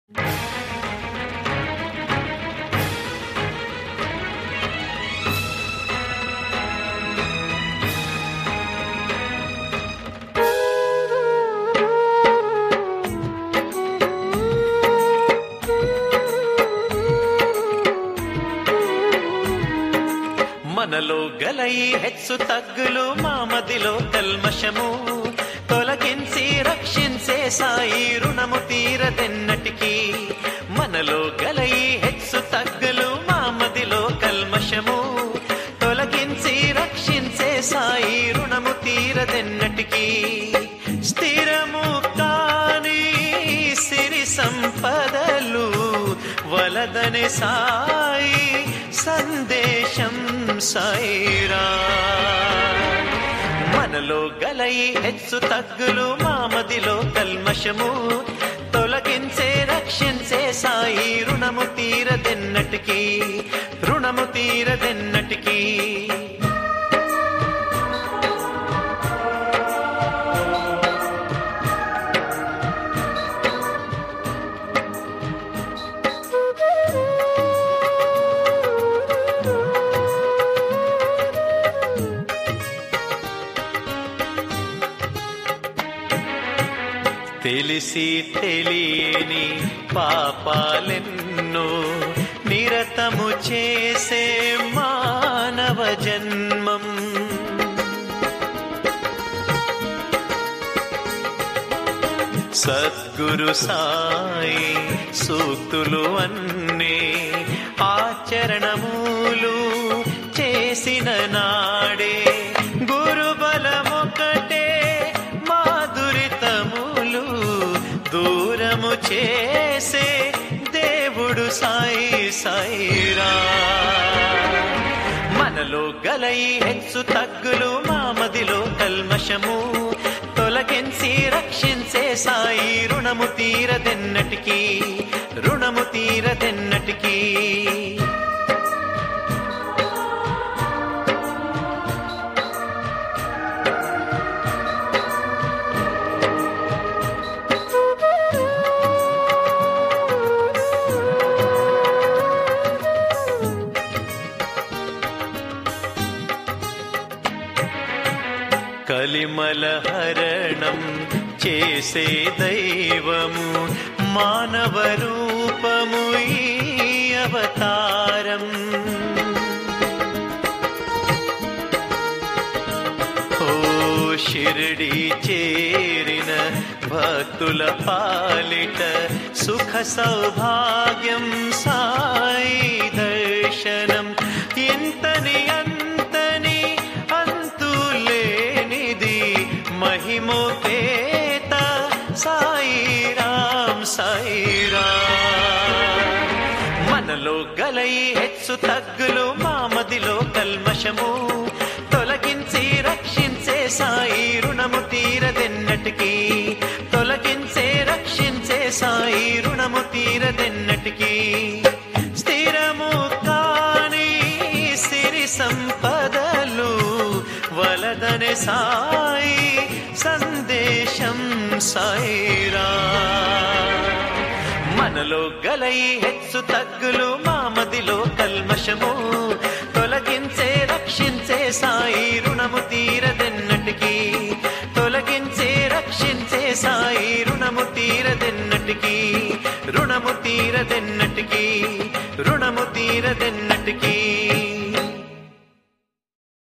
మనలో గల ఈ హెచ్చు తగ్గులు మామదిలో కల్మషము తొలగించి రక్షించే సాయి రుణము తీరదెన్నటికి మనలో గల ఈ హెచ్చు తగ్గులు మామదిలో కల్మషము తొలగించి రక్షించే సాయి రుణము తీరదెన్నటికి స్థిరము కాని సిరి సంపదలు వలదని సాయి సందేశం సాయిరా మనలో గల ఈ హెచ్చు తగ్గులు మామదిలో కల్మషము తొలగించే రక్షించే సాయి రుణము తీరదెన్నటికి రుణము తీరదెన్నటికి తెలిసి తెలియని పాపాలెన్నో నిరతము చేసే మానవ జన్మం సద్గురు సాయి సూక్తులు అన్నీ ఆచరణములు చేసిన నాడే గురుబలమొకటే మాధురితములు దూరము చేసే దేవుడు సాయి సాయిరా మనలో గల ఈ హెచ్చు తగ్గులు మామదిలో కల్మషము తొలగించి రక్షించే సాయి రుణము తీరదెన్నటికి రుణము తీరదెన్నటికి కలిమల హరణం చేసే దైవము మానవ రూపము ఈ అవతారం ఓ షిరిడి చేరిన భక్తుల పాలిట సుఖ సౌభాగ్యం సాయి దర్శనం ఇంతని అంతని అంతులేనిది మహిమోపేత సాయిరాం సాయిరాం మనలో గలై హెచ్చు తగ్గులు మామదిలో కల్మషము తొలగించి రక్షించే సాయి రుణము తీరదెన్నటికి తొలగించే రక్షించే సాయి రుణము తీరదెన్నటికి స్థిరము కాని సిరి సంపదలు వలదనే సాయి సందేశం సాయిరా మనలో గలై హెచ్చు తగ్గులు మామదిలో కల్మషము తొలగించే రక్షించే సాయి రుణము తీరదెన్నటికి తొలగించే రక్షించే సాయి రుణము తీరదెన్నటికి రుణము తీరదెన్నటికి రుణము తీరదెన్నటికి